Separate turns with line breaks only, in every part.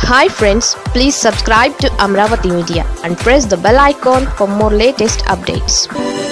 hi friends please subscribe to Amaravati media and press the bell icon for more latest updates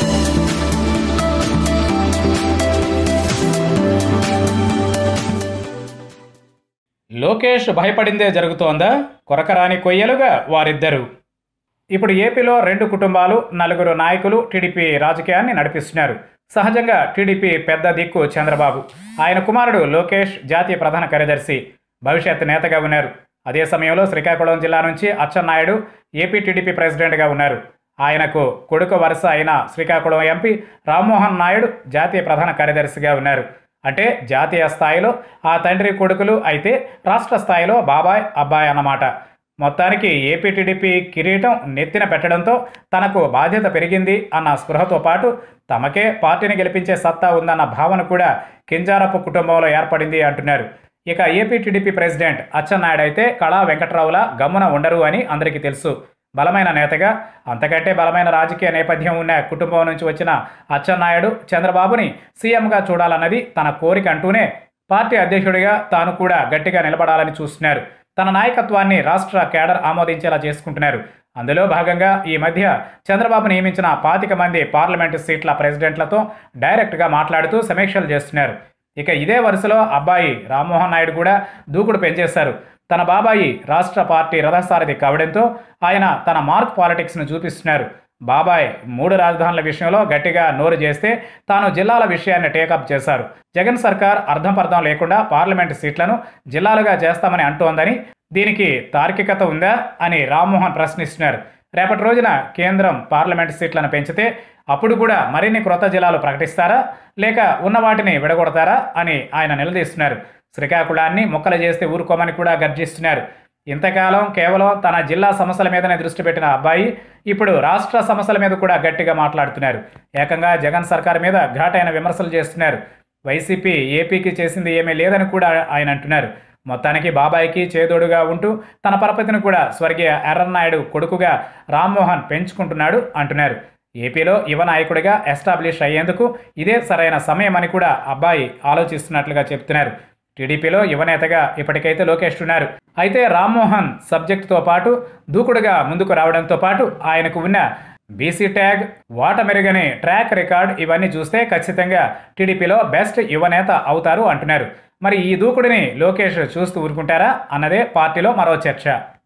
Lokesh భయపడిందే జరుగుతోందా కొరకరాని కొయ్యలుగా వారిద్దరు ఇప్పుడు ఏపీలో రెండు కుటుంబాలు నలుగురు నాయకులు టీడీపీ రాజకీయాన్ని నడిపిస్తున్నారు సహజంగా టీడీపీ పెద్ద దిక్కు చంద్రబాబు ఆయన కుమారుడు లోకేష్ జాతీయ ప్రధాన కార్యదర్శి భవిష్యత్ నేతగా ఉన్నారు అదే సమయంలో శ్రీకాకుళం జిల్లా నుంచి అచ్చెన్నాయుడు ఏపీ టీడీపీ ప్రెసిడెంట్గా ఉన్నారు ఆయనకు కొడుకు వరుస అయిన శ్రీకాకుళం ఎంపీ రామ్మోహన్ నాయుడు జాతీయ ప్రధాన కార్యదర్శిగా ఉన్నారు అంటే జాతీయ స్థాయిలో ఆ తండ్రి కొడుకులు అయితే రాష్ట్ర స్థాయిలో బాబాయ్ అబ్బాయి అన్నమాట మొత్తానికి ఏపీ టీడీపీ కిరీటం నెత్తిన పెట్టడంతో తనకు బాధ్యత పెరిగింది అన్న స్పృహతో పాటు తమకే పార్టీని గెలిపించే సత్తా ఉందన్న భావన కూడా కింజారపు కుటుంబంలో ఏర్పడింది అంటున్నారు ఇక ఏపీ టీడీపీ ప్రెసిడెంట్ అచ్చెన్నాయుడు అయితే కళా వెంకట్రావుల గమ్మున ఉండరు అని అందరికీ తెలుసు బలమైన నేతగా అంతకంటే బలమైన రాజకీయ నేపథ్యం ఉన్న కుటుంబం నుంచి వచ్చిన అచ్చెన్నాయుడు చంద్రబాబుని సీఎంగా చూడాలన్నది తన కోరిక అంటూనే పార్టీ అధ్యక్షుడిగా తాను కూడా గట్టిగా నిలబడాలని చూస్తున్నారు తన నాయకత్వాన్ని రాష్ట్ర కేడర్ ఆమోదించేలా చేసుకుంటున్నారు అందులో భాగంగా ఈ మధ్య చంద్రబాబు నియమించిన పాతిక మంది పార్లమెంటు సీట్ల ప్రెసిడెంట్లతో డైరెక్ట్గా మాట్లాడుతూ సమీక్షలు చేస్తున్నారు ఇక ఇదే వరుసలో అబ్బాయి రామ్మోహన్ నాయుడు కూడా దూకుడు పెంచేశారు తన బాబాయి రాష్ట్ర పార్టీ రథసారథి కావడంతో ఆయన తన మార్క్ పాలిటిక్స్ను చూపిస్తున్నారు బాబాయ్ మూడు రాజధానుల విషయంలో గట్టిగా నోరు చేస్తే తాను జిల్లాల విషయాన్ని టేకప్ చేశారు జగన్ సర్కార్ అర్థం పర్థం లేకుండా పార్లమెంటు సీట్లను జిల్లాలుగా చేస్తామని అంటోందని దీనికి తార్కికత ఉందా అని రామ్మోహన్ ప్రశ్నిస్తున్నారు రేపటి రోజున కేంద్రం పార్లమెంటు సీట్లను పెంచితే అప్పుడు కూడా మరిన్ని క్రొత్త జిల్లాలు ప్రకటిస్తారా లేక ఉన్న వాటిని విడగొడతారా అని ఆయన నిలదీస్తున్నారు శ్రీకాకుళాన్ని ముక్కలు చేస్తే ఊరుకోమని కూడా గర్జిస్తున్నారు ఇంతకాలం కేవలం తన జిల్లా సమస్యల మీదనే దృష్టి పెట్టిన అబ్బాయి ఇప్పుడు రాష్ట్ర సమస్యల మీద కూడా గట్టిగా మాట్లాడుతున్నారు ఏకంగా జగన్ సర్కార్ మీద ఘాటైన విమర్శలు చేస్తున్నారు వైసీపీ ఏపీకి చేసింది ఏమీ లేదని కూడా ఆయన అంటున్నారు మొత్తానికి బాబాయికి చేదోడుగా ఉంటూ తన పరపతిని కూడా స్వర్గీయ ఎర్రన్నాయుడు కొడుకుగా రామ్మోహన్ పెంచుకుంటున్నాడు అంటున్నారు ఏపీలో యువ నాయకుడిగా ఎస్టాబ్లిష్ అయ్యేందుకు ఇదే సరైన సమయం అని కూడా అబ్బాయి ఆలోచిస్తున్నట్లుగా చెప్తున్నారు టీడీపీలో యువనేతగా ఇప్పటికైతే లోకేష్ ఉన్నారు అయితే రామ్మోహన్ సబ్జెక్టుతో పాటు దూకుడుగా ముందుకు రావడంతో పాటు ఆయనకు ఉన్న బీసీ ట్యాగ్ వాట మెరుగని ట్రాక్ రికార్డ్ ఇవన్నీ చూస్తే ఖచ్చితంగా టీడీపీలో బెస్ట్ యువనేత అవుతారు అంటున్నారు మరి ఈ దూకుడిని లోకేష్ చూస్తూ ఊరుకుంటారా అన్నదే పార్టీలో మరో చర్చ